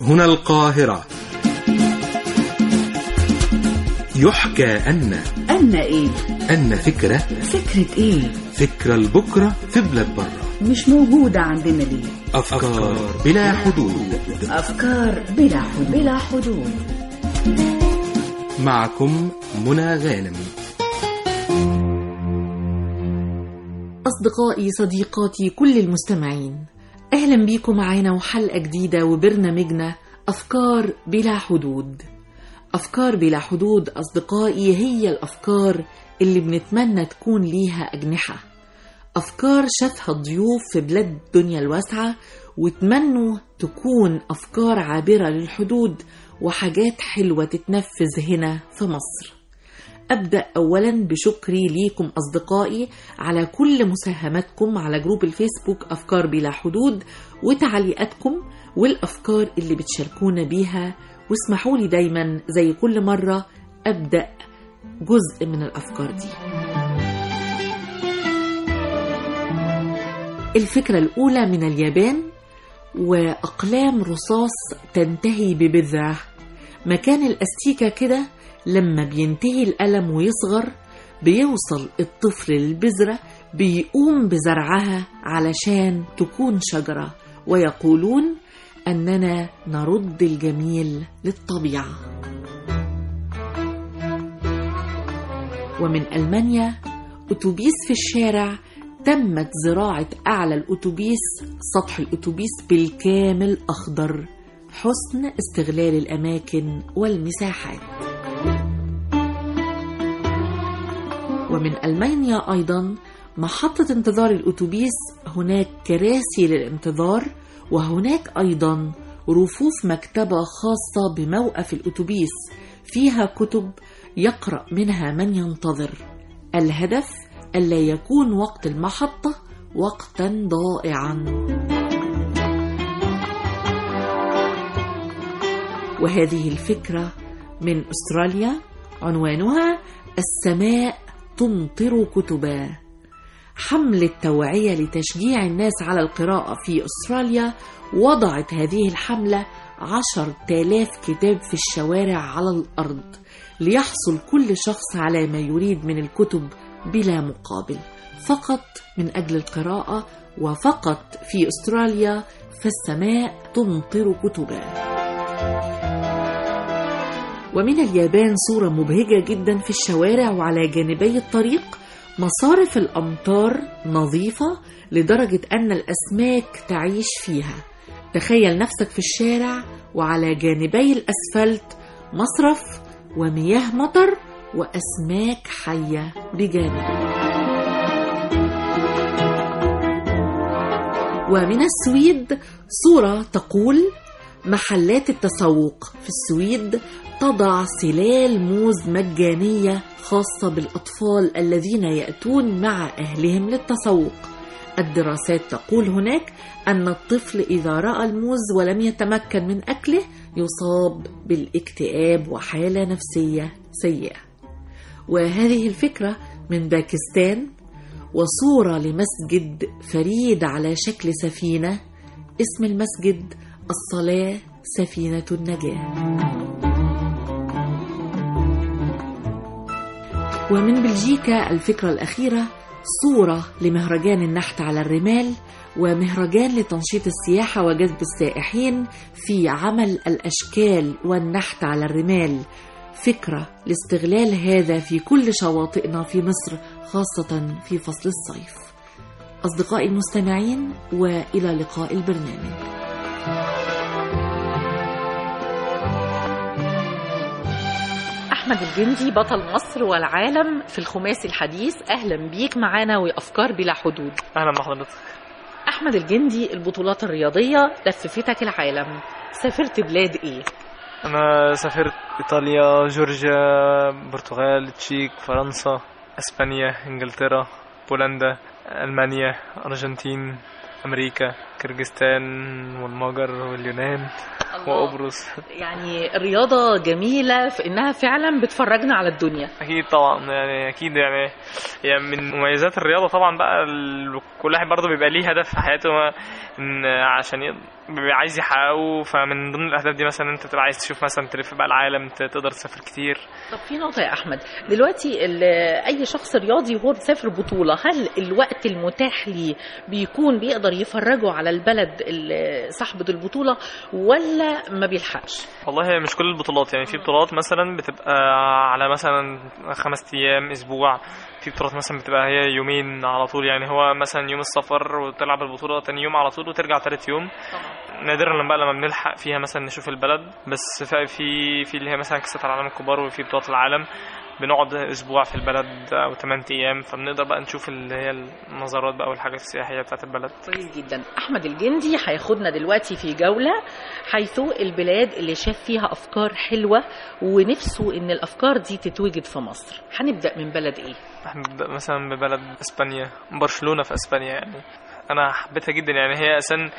هنا القاهرة يحكى أن أن إيه؟ أن فكرة فكرة إيه؟ فكرة لبكرة في بلاد برة مش موجودة عندنا ليه؟ أفكار بلا حدود أفكار بلا حدود بلا حدود معكم منى غانم أصدقائي صديقاتي كل المستمعين أهلا بيكم معانا وحلقة جديدة وبرنامجنا أفكار بلا حدود أفكار بلا حدود أصدقائي هي الأفكار اللي بنتمنى تكون ليها أجنحة أفكار شافها الضيوف في بلاد الدنيا الواسعة وتمنوا تكون أفكار عابرة للحدود وحاجات حلوة تتنفذ هنا في مصر أبدأ أولا بشكري ليكم أصدقائي على كل مساهماتكم على جروب الفيسبوك أفكار بلا حدود وتعليقاتكم والأفكار اللي بتشاركونا بيها واسمحوا لي دايما زي كل مرة أبدأ جزء من الأفكار دي الفكرة الأولى من اليابان وأقلام رصاص تنتهي ببذرة مكان الأستيكة كده لما بينتهي الألم ويصغر بيوصل الطفل للبذرة بيقوم بزرعها علشان تكون شجرة ويقولون أننا نرد الجميل للطبيعة ومن ألمانيا أتوبيس في الشارع تمت زراعة أعلى الأتوبيس سطح الأتوبيس بالكامل أخضر حسن استغلال الأماكن والمساحات ومن ألمانيا أيضا محطة انتظار الأتوبيس هناك كراسي للانتظار وهناك أيضا رفوف مكتبة خاصة بموقف الأتوبيس فيها كتب يقرأ منها من ينتظر الهدف ألا يكون وقت المحطة وقتا ضائعا وهذه الفكرة من أستراليا عنوانها السماء تمطر كتبا حملة توعية لتشجيع الناس على القراءة في أستراليا وضعت هذه الحملة عشر تلاف كتاب في الشوارع على الأرض ليحصل كل شخص على ما يريد من الكتب بلا مقابل فقط من أجل القراءة وفقط في أستراليا فالسماء تمطر كتبا ومن اليابان صورة مبهجة جدا في الشوارع وعلى جانبي الطريق مصارف الأمطار نظيفة لدرجة أن الأسماك تعيش فيها تخيل نفسك في الشارع وعلى جانبي الأسفلت مصرف ومياه مطر وأسماك حية بجانب ومن السويد صورة تقول محلات التسوق في السويد تضع سلال موز مجانية خاصة بالأطفال الذين يأتون مع أهلهم للتسوق الدراسات تقول هناك أن الطفل إذا رأى الموز ولم يتمكن من أكله يصاب بالاكتئاب وحالة نفسية سيئة وهذه الفكرة من باكستان وصورة لمسجد فريد على شكل سفينة اسم المسجد الصلاة سفينة النجاة ومن بلجيكا الفكرة الأخيرة صورة لمهرجان النحت على الرمال ومهرجان لتنشيط السياحة وجذب السائحين في عمل الأشكال والنحت على الرمال فكرة لاستغلال هذا في كل شواطئنا في مصر خاصة في فصل الصيف أصدقائي المستمعين وإلى لقاء البرنامج أحمد الجندي بطل مصر والعالم في الخماسي الحديث أهلا بيك معانا وأفكار بلا حدود اهلا بحضرتك أحمد الجندي البطولات الرياضية لففتك العالم سافرت بلاد إيه؟ انا سافرت ايطاليا جورجيا برتغال تشيك فرنسا اسبانيا انجلترا بولندا المانيا ارجنتين امريكا كرجستان والمجر واليونان الله. وقبرص يعني الرياضة جميلة في إنها فعلا بتفرجنا على الدنيا اكيد طبعا يعني اكيد يعني يعني من مميزات الرياضه طبعا بقى ال- كل واحد برضه بيبقى ليه هدف في حياته ما- ان عشان يقدر بيبقى عايز يحققه فمن ضمن الاهداف دي مثلا انت تبقى عايز تشوف مثلا تلف بقى العالم ت- تقدر تسافر كتير طب في نقطة يا أحمد دلوقتي ال- أي شخص رياضي وهو بيسافر بطولة هل الوقت المتاح ليه بيكون بيقدر يفرجه على البلد ال- صاحبة البطولة ولا ما بيلحقش؟ والله هي مش كل البطولات يعني في بطولات مثلا بتبقى على مثلا خمس ايام اسبوع في بطولات مثلا بتبقى هي يومين على طول يعني هو مثلا يوم السفر وتلعب البطولة تاني يوم على طول وترجع تالت يوم نادرا لما بقى لما بنلحق فيها مثلا نشوف البلد بس في في في اللي هي مثلا كأس العالم الكبار وفي بطولات العالم بنقعد اسبوع في البلد او 8 ايام فبنقدر بقى نشوف اللي هي المزارات بقى والحاجات السياحيه بتاعت البلد كويس جدا أحمد الجندي هياخدنا دلوقتي في جولة حيث البلاد اللي شاف فيها أفكار حلوة ونفسه إن الأفكار دي تتوجد في مصر هنبدأ من بلد إيه؟ هنبدا مثلا ببلد اسبانيا برشلونه في اسبانيا يعني انا حبيتها جدا يعني هي اساسا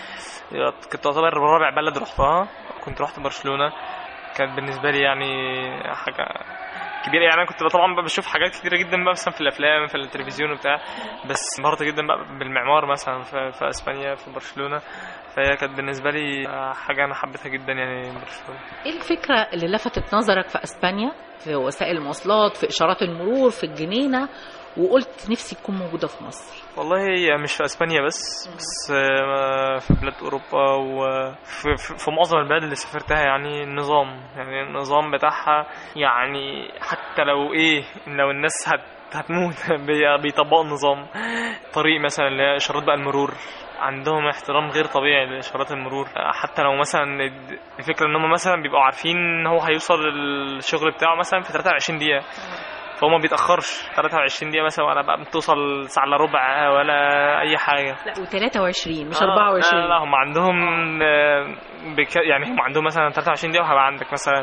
كنت تعتبر رابع بلد رحتها كنت رحت برشلونه كانت بالنسبه لي يعني حاجه كبيره يعني انا كنت طبعا بقى بشوف حاجات كتيره جدا بقى مثلا في الافلام في التلفزيون وبتاع بس انبهرت جدا بقى بالمعمار مثلا في, في اسبانيا في برشلونه فهي كانت بالنسبه لي حاجه انا حبيتها جدا يعني برشلونه إيه الفكرة اللي لفتت نظرك في أسبانيا في وسائل المواصلات في إشارات المرور في الجنينة وقلت نفسي تكون موجودة في مصر والله هي مش في اسبانيا بس بس آه، في بلاد اوروبا وفي في- في معظم البلاد اللي سافرتها يعني النظام يعني النظام بتاعها يعني حتى لو ايه لو الناس هت هتموت بي- بيطبقوا النظام طريق مثلا اللي هي اشارات بقى المرور عندهم احترام غير طبيعي لاشارات المرور حتى لو مثلا الفكره ان هم مثلا بيبقوا عارفين ان هو هيوصل الشغل بتاعه مثلا في 23 دقيقه فهو ما بيتاخرش 23 دقيقه مثلا ولا بقى بتوصل ساعه الا ربع ولا اي حاجه لا و23 مش آه، 24 لا لا هم عندهم آه، بك... يعني هم عندهم مثلا 23 دقيقه وهيبقى عندك مثلا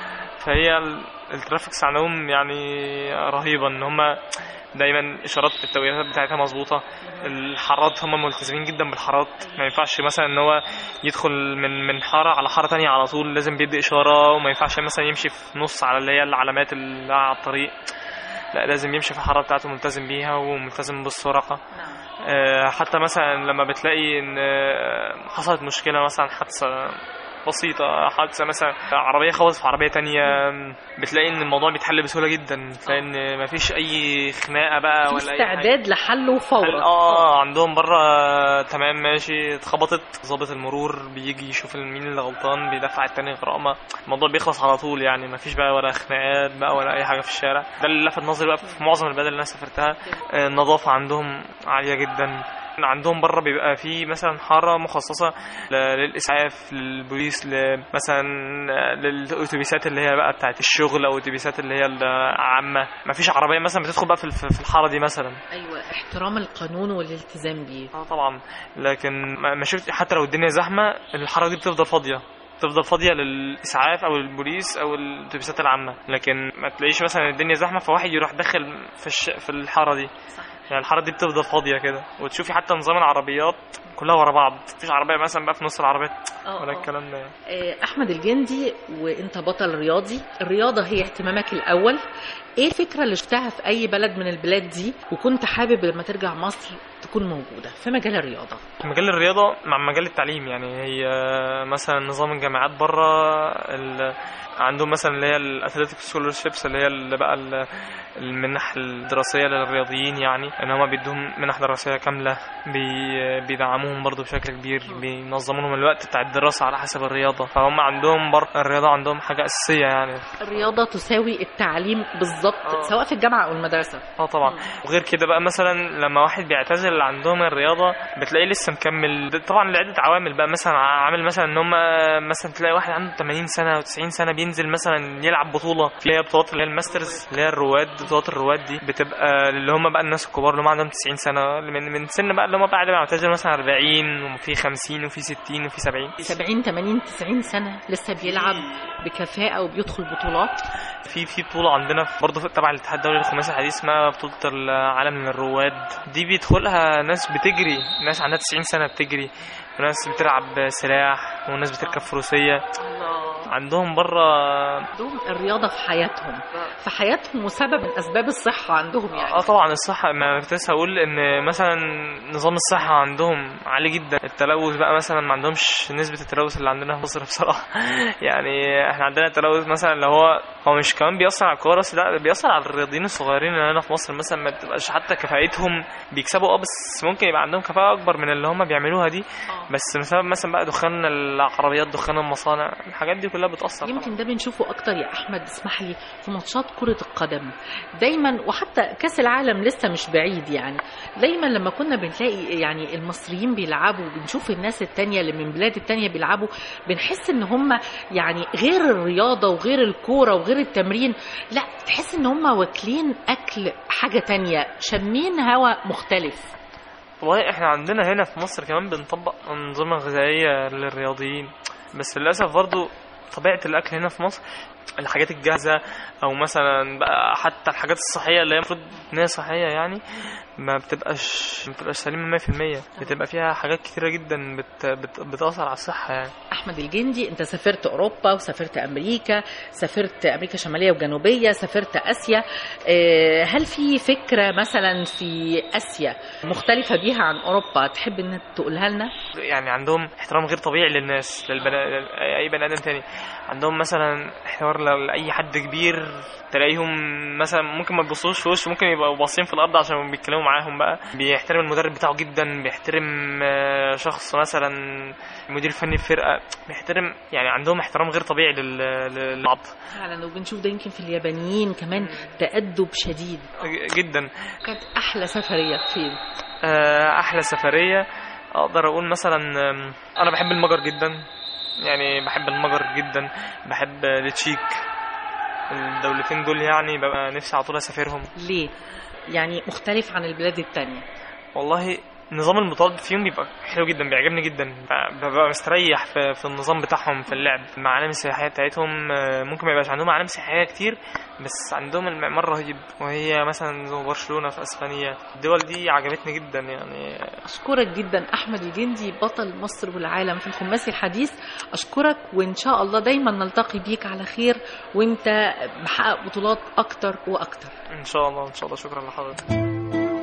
فهي ال- الترافيكس عندهم يعني رهيبه ان هم دايما اشارات التوقيتات بتاعتها مظبوطه الحارات هم ملتزمين جدا بالحارات ما ينفعش مثلا ان هو يدخل من من حاره على حاره تانية على طول لازم بيدي اشاره وما ينفعش مثلا يمشي في نص على اللي هي العلامات اللي على الطريق لا لازم يمشي في الحاره بتاعته ملتزم بيها وملتزم بالسرعه آه، حتى مثلا لما بتلاقي ان آه، حصلت مشكله مثلا حادثه بسيطة حادثة مثلا عربية خبطت في عربية تانية بتلاقي ان الموضوع بيتحل بسهولة جدا تلاقي ان مفيش اي خناقة بقى في ولا اي حاجة استعداد لحله فورا اه عندهم بره تمام ماشي اتخبطت ضابط المرور بيجي يشوف مين اللي غلطان بيدفع التاني غرامة الموضوع بيخلص على طول يعني مفيش بقى ولا خناقات بقى ولا اي حاجة في الشارع ده اللي لفت نظري بقى في معظم البلاد اللي انا سافرتها آه، النظافة عندهم عالية جدا عندهم بره بيبقى في مثلا حاره مخصصه ل- للاسعاف للبوليس ل- مثلا للاتوبيسات اللي هي بقى بتاعت الشغل او الاتوبيسات اللي هي العامه ما فيش عربيه مثلا بتدخل بقى في الف- في الحاره دي مثلا ايوه احترام القانون والالتزام بيه اه طبعا لكن ما ما شفت حتى لو الدنيا زحمه الحاره دي بتفضل فاضيه تفضل فاضيه للاسعاف او البوليس او الاتوبيسات العامه لكن ما تلاقيش مثلا الدنيا زحمه فواحد يروح داخل في الش... في الحاره دي يعني الحاره دي بتفضل فاضيه كده وتشوفي حتى نظام العربيات كلها ورا بعض مفيش عربيه مثلا بقى في نص العربيه اه ولا آه. الكلام ده يعني. آه، احمد الجندي وانت بطل رياضي الرياضه هي اهتمامك الاول ايه الفكره اللي شفتها في اي بلد من البلاد دي وكنت حابب لما ترجع مصر تكون موجوده في مجال الرياضه في مجال الرياضة مع مجال التعليم يعني هي مثلا نظام الجامعات بره ال... عندهم مثلا اللي هي الاثليتيك سكولرشيبس اللي هي اللي بقى ال- المنح الدراسية للرياضيين يعني ان هم بيدوهم منح دراسية كاملة بي... بيدعموهم برضو بشكل كبير بينظموا لهم الوقت بتاع الدراسة على حسب الرياضة فهم عندهم برضه الرياضة عندهم حاجة أساسية يعني الرياضه تساوي التعليم بالظبط آه. سواء في الجامعه او المدرسه اه طبعا وغير كده بقى مثلا لما واحد بيعتزل عندهم الرياضه بتلاقيه لسه مكمل ده طبعا لعده عوامل بقى مثلا عامل مثلا ان هم مثلا تلاقي واحد عنده 80 سنه و90 سنه بينزل مثلا يلعب بطوله اللي هي بطولات اللي هي الماسترز اللي هي الرواد بطولات الرواد دي بتبقى اللي هم بقى الناس الكبار اللي هم عندهم 90 سنه من من سن بقى اللي هم بعد ما يعتزلوا مثلا 40 وفي 50 وفي 60 وفي 70 70 80 90 سنه لسه بيلعب بكفاءه وبيدخل بطولات في في بطولة عندنا في- برضه في- تبع الاتحاد الدولي للخماسي الحديث اسمها بطولة العالم للرواد دي بيدخلها ناس بتجري ناس عندها 90 سنة بتجري وناس بتلعب سلاح وناس بتركب فروسيه عندهم بره عندهم الرياضة في حياتهم في حياتهم وسبب من أسباب الصحة عندهم يعني اه طبعا الصحة ما كنت لسه هقول ان مثلا نظام الصحة عندهم عالي جدا التلوث بقى مثلا ما عندهمش نسبة التلوث اللي عندنا في مصر بصراحة يعني احنا عندنا التلوث مثلا اللي هو هو مش كمان بيأثر على الكبار بس لا بيأثر على الرياضيين الصغيرين اللي هنا في مصر مثلا ما بتبقاش حتى كفاءتهم بيكسبوا اه بس ممكن يبقى عندهم كفاءة أكبر من اللي هم بيعملوها دي آه. بس بسبب مثلا بقى دخان العربيات دخان المصانع الحاجات دي كلها بتأثر طبعاً. يمكن ده بنشوفه اكتر يا احمد اسمح لي في ماتشات كره القدم دايما وحتى كاس العالم لسه مش بعيد يعني دايما لما كنا بنلاقي يعني المصريين بيلعبوا بنشوف الناس التانية اللي من بلاد التانية بيلعبوا بنحس ان هم يعني غير الرياضه وغير الكوره وغير التمرين لا تحس ان هم واكلين اكل حاجه تانية شامين هوا مختلف والله احنا عندنا هنا في مصر كمان بنطبق أنظمة غذائية للرياضيين بس للأسف برضو طبيعة الأكل هنا في مصر الحاجات الجاهزة أو مثلا بقى حتى الحاجات الصحية اللي هي المفروض إن هي صحية يعني ما بتبقاش ما بتبقاش سليمة 100% بتبقى فيها حاجات كتيرة جدا بت بت بتأثر على الصحة يعني احمد الجندي انت سافرت اوروبا وسافرت امريكا سافرت امريكا الشماليه وجنوبيه سافرت اسيا آه، هل في فكره مثلا في اسيا مختلفه بيها عن اوروبا تحب ان تقولها لنا يعني عندهم احترام غير طبيعي للناس للبني اي بني ادم تاني عندهم مثلا احترام لاي حد كبير تلاقيهم مثلا ممكن ما يبصوش في وشه ممكن يبقوا باصين في الارض عشان بيتكلموا معاهم بقى بيحترم المدرب بتاعه جدا بيحترم آه، شخص مثلا مدير فني في فرقه بيحترم يعني عندهم احترام غير طبيعي لل- لل- للعض فعلا وبنشوف ده يمكن في اليابانيين كمان تأدب شديد جدا كانت احلى سفريه فين آه، احلى سفريه اقدر اقول مثلا آم، انا بحب المجر جدا يعني بحب المجر جدا بحب التشيك الدولتين دول يعني ببقى نفسي على طول اسافرهم ليه يعني مختلف عن البلاد التانية والله نظام المطارد فيهم بيبقى حلو جدا بيعجبني جدا ببقى مستريح في, في النظام بتاعهم في اللعب المعالم السياحيه بتاعتهم آه، ممكن ما يبقاش عندهم معالم سياحيه كتير بس عندهم المعمار رهيب وهي مثلا زي برشلونه في اسبانيا الدول دي عجبتني جدا يعني أشكرك جدا أحمد الجندي بطل مصر والعالم في الخماسي الحديث أشكرك وإن شاء الله دايما نلتقي بيك على خير وإنت محقق بطولات أكتر وأكتر ان شاء الله ان شاء الله شكرا لحضرتك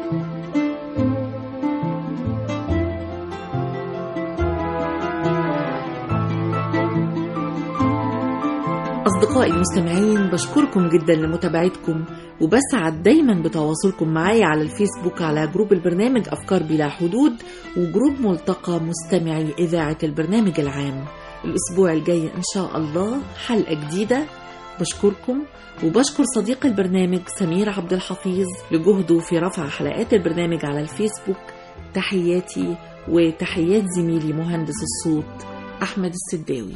أصدقائي المستمعين بشكركم جدا لمتابعتكم وبسعد دايما بتواصلكم معي على الفيسبوك على جروب البرنامج أفكار بلا حدود وجروب ملتقى مستمعي إذاعة البرنامج العام الأسبوع الجاي إن شاء الله حلقة جديدة بشكركم وبشكر صديق البرنامج سمير عبد الحفيظ لجهده في رفع حلقات البرنامج على الفيسبوك تحياتي وتحيات زميلي مهندس الصوت أحمد السداوي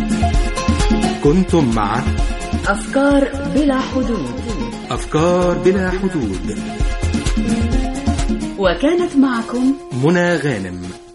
كنتم مع أفكار بلا حدود أفكار بلا حدود وكانت معكم منى غانم